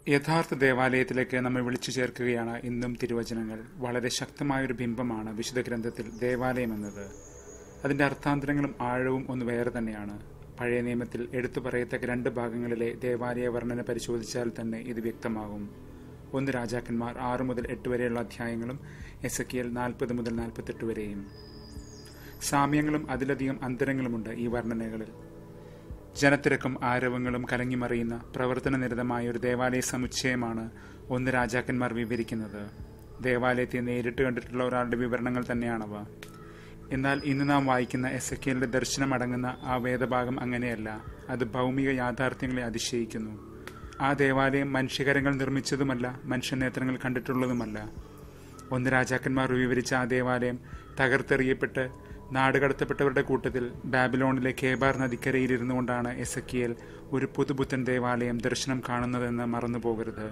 യഥാർത്ഥ ദേവാലയത്തിലേക്ക് നമ്മെ വിളിച്ചു ചേർക്കുകയാണ് ഇന്നും തിരുവചനങ്ങൾ വളരെ ശക്തമായൊരു ബിംബമാണ് വിശുദ്ധ ഗ്രന്ഥത്തിൽ ദേവാലയം എന്നത് അതിന്റെ അർത്ഥാന്തരങ്ങളും ആഴവും ഒന്ന് വേറെ തന്നെയാണ് പഴയ നിയമത്തിൽ എടുത്തു പറയത്തക്ക രണ്ട് ഭാഗങ്ങളിലെ ദേവാലയ വർണ്ണന പരിശോധിച്ചാൽ തന്നെ ഇത് വ്യക്തമാകും ഒന്ന് രാജാക്കന്മാർ ആറ് മുതൽ എട്ട് വരെയുള്ള അധ്യായങ്ങളും എസ് എ നാൽപ്പത് മുതൽ നാൽപ്പത്തെട്ട് വരെയും സാമ്യങ്ങളും അതിലധികം അന്തരങ്ങളുമുണ്ട് ഈ വർണ്ണനകളിൽ ജനത്തിരക്കും ആരവങ്ങളും കലങ്ങിമറിയുന്ന പ്രവർത്തനനിരതമായ ഒരു ദേവാലയ സമുച്ചയമാണ് ഒന്ന് രാജാക്കന്മാർ വിവരിക്കുന്നത് ദേവാലയത്തെ നേരിട്ട് കണ്ടിട്ടുള്ള ഒരാളുടെ വിവരണങ്ങൾ തന്നെയാണവ എന്നാൽ ഇന്ന് നാം വായിക്കുന്ന എസ് എ ദർശനം അടങ്ങുന്ന ആ വേദഭാഗം അങ്ങനെയല്ല അത് ഭൗമിക യാഥാർത്ഥ്യങ്ങളെ അതിശയിക്കുന്നു ആ ദേവാലയം മനുഷ്യകരങ്ങൾ നിർമ്മിച്ചതുമല്ല മനുഷ്യനേത്രങ്ങൾ കണ്ടിട്ടുള്ളതുമല്ല ഒന്ന് രാജാക്കന്മാർ വിവരിച്ച ആ ദേവാലയം തകർത്തെറിയപ്പെട്ട് നാടുകടത്തപ്പെട്ടവരുടെ കൂട്ടത്തിൽ ബാബിലോണിലെ കേബാർ നദിക്കരയിൽ ഇരുന്നുകൊണ്ടാണ് എസക്കിയൽ ഒരു പുതുപുത്തൻ ദേവാലയം ദർശനം കാണുന്നതെന്ന് മറന്നു പോകരുത്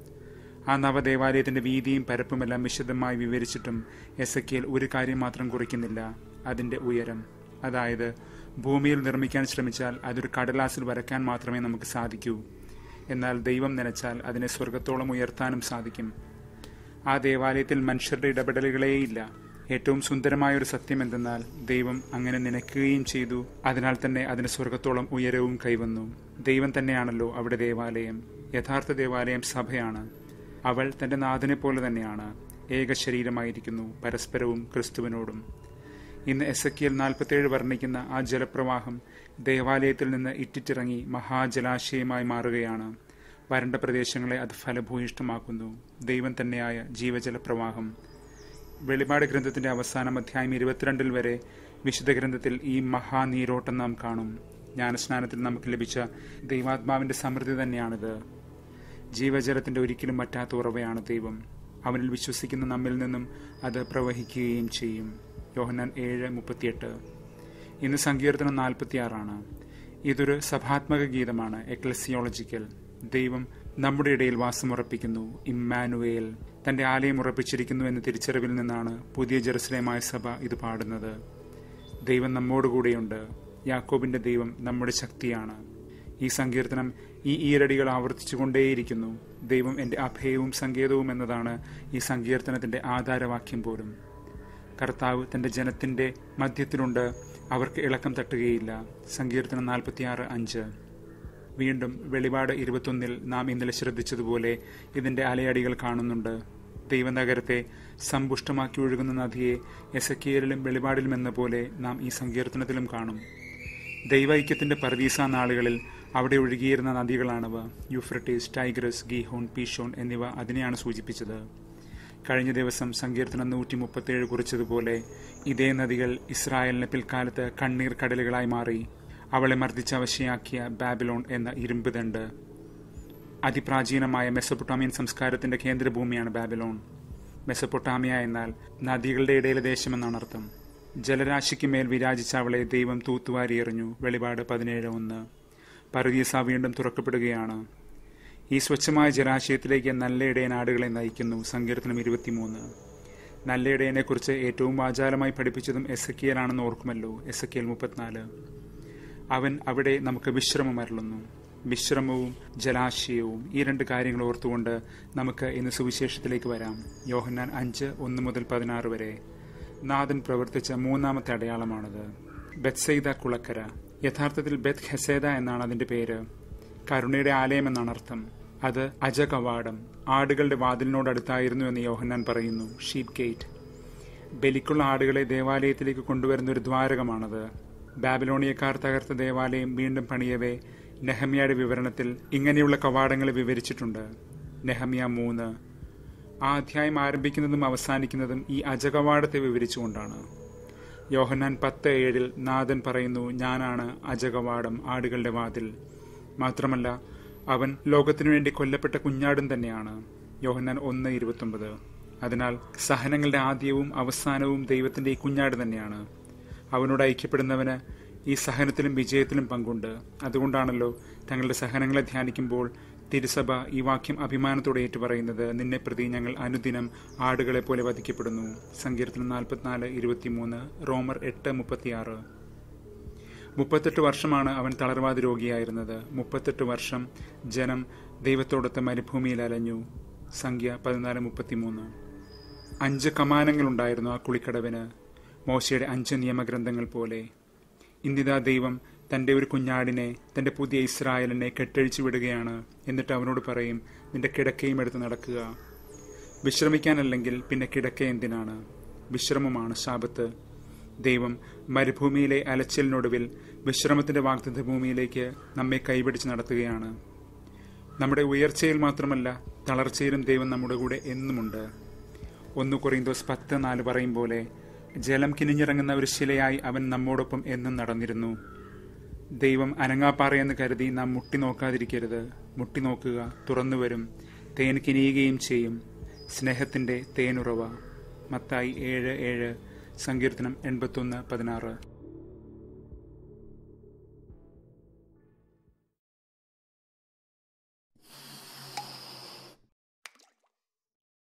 ആ നവദേവാലയത്തിന്റെ വീതിയും പരപ്പുമെല്ലാം വിശദമായി വിവരിച്ചിട്ടും എസക്കിയൽ ഒരു കാര്യം മാത്രം കുറിക്കുന്നില്ല അതിന്റെ ഉയരം അതായത് ഭൂമിയിൽ നിർമ്മിക്കാൻ ശ്രമിച്ചാൽ അതൊരു കടലാസിൽ വരയ്ക്കാൻ മാത്രമേ നമുക്ക് സാധിക്കൂ എന്നാൽ ദൈവം നനച്ചാൽ അതിനെ സ്വർഗത്തോളം ഉയർത്താനും സാധിക്കും ആ ദേവാലയത്തിൽ മനുഷ്യരുടെ ഇടപെടലുകളേയില്ല ഏറ്റവും സുന്ദരമായ ഒരു സത്യം എന്തെന്നാൽ ദൈവം അങ്ങനെ നനയ്ക്കുകയും ചെയ്തു അതിനാൽ തന്നെ അതിന് സ്വർഗത്തോളം ഉയരവും കൈവന്നു ദൈവം തന്നെയാണല്ലോ അവിടെ ദേവാലയം യഥാർത്ഥ ദേവാലയം സഭയാണ് അവൾ തന്റെ നാഥനെ പോലെ തന്നെയാണ് ഏക ശരീരമായിരിക്കുന്നു പരസ്പരവും ക്രിസ്തുവിനോടും ഇന്ന് എസ് എക്കിയൽ നാൽപ്പത്തേഴ് വർണ്ണിക്കുന്ന ആ ജലപ്രവാഹം ദേവാലയത്തിൽ നിന്ന് ഇറ്റിച്ചിറങ്ങി മഹാജലാശയമായി മാറുകയാണ് വരണ്ട പ്രദേശങ്ങളെ അത് ഫലഭൂയിഷ്ടമാക്കുന്നു ദൈവം തന്നെയായ ജീവജല പ്രവാഹം വെളിപാട് ഗ്രന്ഥത്തിന്റെ അവസാനം അധ്യായം ഇരുപത്തിരണ്ടിൽ വരെ വിശുദ്ധ ഗ്രന്ഥത്തിൽ ഈ മഹാനീരോട്ടം നാം കാണും ജ്ഞാനസ്നാനത്തിൽ നമുക്ക് ലഭിച്ച ദൈവാത്മാവിന്റെ സമൃദ്ധി തന്നെയാണിത് ജീവജലത്തിന്റെ ഒരിക്കലും പറ്റാത്ത ഉറവയാണ് ദൈവം അവനിൽ വിശ്വസിക്കുന്ന നമ്മിൽ നിന്നും അത് പ്രവഹിക്കുകയും ചെയ്യും യോഹന്നാൻ ഏഴ് മുപ്പത്തിയെട്ട് ഇന്ന് സങ്കീർത്തനം നാൽപ്പത്തിയാറാണ് ഇതൊരു സഭാത്മക ഗീതമാണ് എക്ലസിയോളജിക്കൽ ദൈവം നമ്മുടെ ഇടയിൽ വാസമുറപ്പിക്കുന്നു ഇമ്മാനുവേൽ തന്റെ ആലയം ഉറപ്പിച്ചിരിക്കുന്നു എന്ന തിരിച്ചറിവിൽ നിന്നാണ് പുതിയ ജെറുസലേമായ സഭ ഇത് പാടുന്നത് ദൈവം നമ്മോടുകൂടെയുണ്ട് യാക്കോബിന്റെ ദൈവം നമ്മുടെ ശക്തിയാണ് ഈ സങ്കീർത്തനം ഈ ഈരടികൾ ആവർത്തിച്ചുകൊണ്ടേയിരിക്കുന്നു ദൈവം എന്റെ അഭയവും സങ്കേതവും എന്നതാണ് ഈ സങ്കീർത്തനത്തിന്റെ ആധാരവാക്യം പോലും കർത്താവ് തന്റെ ജനത്തിന്റെ മധ്യത്തിലുണ്ട് അവർക്ക് ഇളക്കം തട്ടുകയില്ല സങ്കീർത്തനം നാൽപ്പത്തിയാറ് അഞ്ച് വീണ്ടും വെളിപാട് ഇരുപത്തൊന്നിൽ നാം ഇന്നലെ ശ്രദ്ധിച്ചതുപോലെ ഇതിന്റെ അലയടികൾ കാണുന്നുണ്ട് ദൈവനഗരത്തെ സമ്പുഷ്ടമാക്കി ഒഴുകുന്ന നദിയെ എസക്കിയലിലും വെളിപാടിലും എന്ന പോലെ നാം ഈ സങ്കീർത്തനത്തിലും കാണും ദൈവൈക്യത്തിന്റെ പർദീസ നാളുകളിൽ അവിടെ ഒഴുകിയിരുന്ന നദികളാണവ യുഫ്രട്ടീസ് ടൈഗ്രസ് ഗീഹോൺ പീഷോൺ എന്നിവ അതിനെയാണ് സൂചിപ്പിച്ചത് കഴിഞ്ഞ ദിവസം സങ്കീർത്തനം നൂറ്റി മുപ്പത്തിയേഴ് കുറിച്ചതുപോലെ ഇതേ നദികൾ ഇസ്രായേലിന് പിൽക്കാലത്ത് കണ്ണീർ കടലുകളായി മാറി അവളെ മർദ്ദിച്ച് അവശയാക്കിയ ബാബിലോൺ എന്ന ഇരുമ്പ് ദണ്ട് അതിപ്രാചീനമായ മെസ്സപ്പൊട്ടാമിയൻ സംസ്കാരത്തിന്റെ കേന്ദ്രഭൂമിയാണ് ബാബിലോൺ മെസ്സപ്പൊട്ടാമിയ എന്നാൽ നദികളുടെ ഇടയിലെ ദേശമെന്നാണ് അർത്ഥം ജലരാശിക്ക് മേൽ വിരാജിച്ച അവളെ ദൈവം തൂത്തുവാരി എറിഞ്ഞു വെളിപാട് പതിനേഴ് ഒന്ന് പറുദീസ വീണ്ടും തുറക്കപ്പെടുകയാണ് ഈ സ്വച്ഛമായ ജലാശയത്തിലേക്ക് നല്ല ഇടയനാടുകളെ നയിക്കുന്നു സങ്കീർത്തനം ഇരുപത്തിമൂന്ന് നല്ല ഇടയനെക്കുറിച്ച് ഏറ്റവും വാചാലമായി പഠിപ്പിച്ചതും എസക്കിയലാണെന്ന് ഓർക്കുമല്ലോ എസക്കിയൽ മുപ്പത്തിനാല് അവൻ അവിടെ നമുക്ക് വിശ്രമം അരുളുന്നു വിശ്രമവും ജലാശയവും ഈ രണ്ട് കാര്യങ്ങൾ ഓർത്തുകൊണ്ട് നമുക്ക് ഇന്ന് സുവിശേഷത്തിലേക്ക് വരാം യോഹന്നാൻ അഞ്ച് ഒന്ന് മുതൽ പതിനാറ് വരെ നാഥൻ പ്രവർത്തിച്ച മൂന്നാമത്തെ അടയാളമാണത് ബെത്സെയ്ത കുളക്കര യഥാർത്ഥത്തിൽ ബെത് ഹെസേദ എന്നാണ് അതിന്റെ പേര് കരുണയുടെ ആലയം എന്നാണ് അർത്ഥം അത് അജ കവാടം ആടുകളുടെ വാതിലിനോടടുത്തായിരുന്നു എന്ന് യോഹന്നാൻ പറയുന്നു ഷീപ്പ് ഗേറ്റ് ബലിക്കുള്ള ആടുകളെ ദേവാലയത്തിലേക്ക് കൊണ്ടുവരുന്ന ഒരു ദ്വാരകമാണത് ബാബിലോണിയക്കാർ തകർത്ത ദേവാലയം വീണ്ടും പണിയവേ നെഹമ്യയുടെ വിവരണത്തിൽ ഇങ്ങനെയുള്ള കവാടങ്ങളെ വിവരിച്ചിട്ടുണ്ട് നെഹമ്യ മൂന്ന് ആ അധ്യായം ആരംഭിക്കുന്നതും അവസാനിക്കുന്നതും ഈ അജകവാടത്തെ വിവരിച്ചുകൊണ്ടാണ് യോഹന്നാൻ പത്ത് ഏഴിൽ നാഥൻ പറയുന്നു ഞാനാണ് അജകവാടം ആടുകളുടെ വാതിൽ മാത്രമല്ല അവൻ ലോകത്തിനു വേണ്ടി കൊല്ലപ്പെട്ട കുഞ്ഞാടും തന്നെയാണ് യോഹന്നാൻ ഒന്ന് ഇരുപത്തൊമ്പത് അതിനാൽ സഹനങ്ങളുടെ ആദ്യവും അവസാനവും ദൈവത്തിന്റെ ഈ കുഞ്ഞാട് തന്നെയാണ് അവനോട് ഐക്യപ്പെടുന്നവന് ഈ സഹനത്തിലും വിജയത്തിലും പങ്കുണ്ട് അതുകൊണ്ടാണല്ലോ തങ്ങളുടെ സഹനങ്ങളെ ധ്യാനിക്കുമ്പോൾ തിരുസഭ ഈ വാക്യം അഭിമാനത്തോടെ ഏറ്റുപറയുന്നത് നിന്നെ പ്രതി ഞങ്ങൾ അനുദിനം ആടുകളെ പോലെ വധിക്കപ്പെടുന്നു സങ്കീർത്തനം നാൽപ്പത്തിനാല് ഇരുപത്തിമൂന്ന് റോമർ എട്ട് മുപ്പത്തിയാറ് മുപ്പത്തെട്ട് വർഷമാണ് അവൻ തളർവാദ രോഗിയായിരുന്നത് മുപ്പത്തെട്ട് വർഷം ജനം ദൈവത്തോടൊത്ത് മരുഭൂമിയിൽ അലഞ്ഞു സംഖ്യ പതിനാല് മുപ്പത്തിമൂന്ന് അഞ്ച് കമാനങ്ങളുണ്ടായിരുന്നു ആ കുളിക്കടവിന് മോശയുടെ അഞ്ച് നിയമഗ്രന്ഥങ്ങൾ പോലെ ഇന്ദിതാ ദൈവം തന്റെ ഒരു കുഞ്ഞാടിനെ തന്റെ പുതിയ ഇസ്രായേലിനെ കെട്ടഴിച്ചു വിടുകയാണ് എന്നിട്ട് അവനോട് പറയും നിന്റെ കിടക്കയും എടുത്ത് നടക്കുക വിശ്രമിക്കാനല്ലെങ്കിൽ പിന്നെ കിടക്ക എന്തിനാണ് വിശ്രമമാണ് ശാപത്ത് ദൈവം മരുഭൂമിയിലെ അലച്ചിലിനൊടുവിൽ വിശ്രമത്തിന്റെ വാഗ്ദത്ത ഭൂമിയിലേക്ക് നമ്മെ കൈപിടിച്ച് നടത്തുകയാണ് നമ്മുടെ ഉയർച്ചയിൽ മാത്രമല്ല തളർച്ചയിലും ദൈവം നമ്മുടെ കൂടെ എന്നുമുണ്ട് ഒന്ന് കൊറിന്തോസ് പത്ത് നാല് പറയും പോലെ ജലം കിനിഞ്ഞിറങ്ങുന്ന ഒരു ശിലയായി അവൻ നമ്മോടൊപ്പം എന്നും നടന്നിരുന്നു ദൈവം അനങ്ങാപ്പാറയെന്ന് കരുതി നാം മുട്ടി നോക്കാതിരിക്കരുത് മുട്ടി നോക്കുക തുറന്നു വരും തേൻ കിനിയുകയും ചെയ്യും സ്നേഹത്തിന്റെ തേനുറവ മത്തായി ഏഴ് ഏഴ് സങ്കീർത്തനം എൺപത്തൊന്ന് പതിനാറ്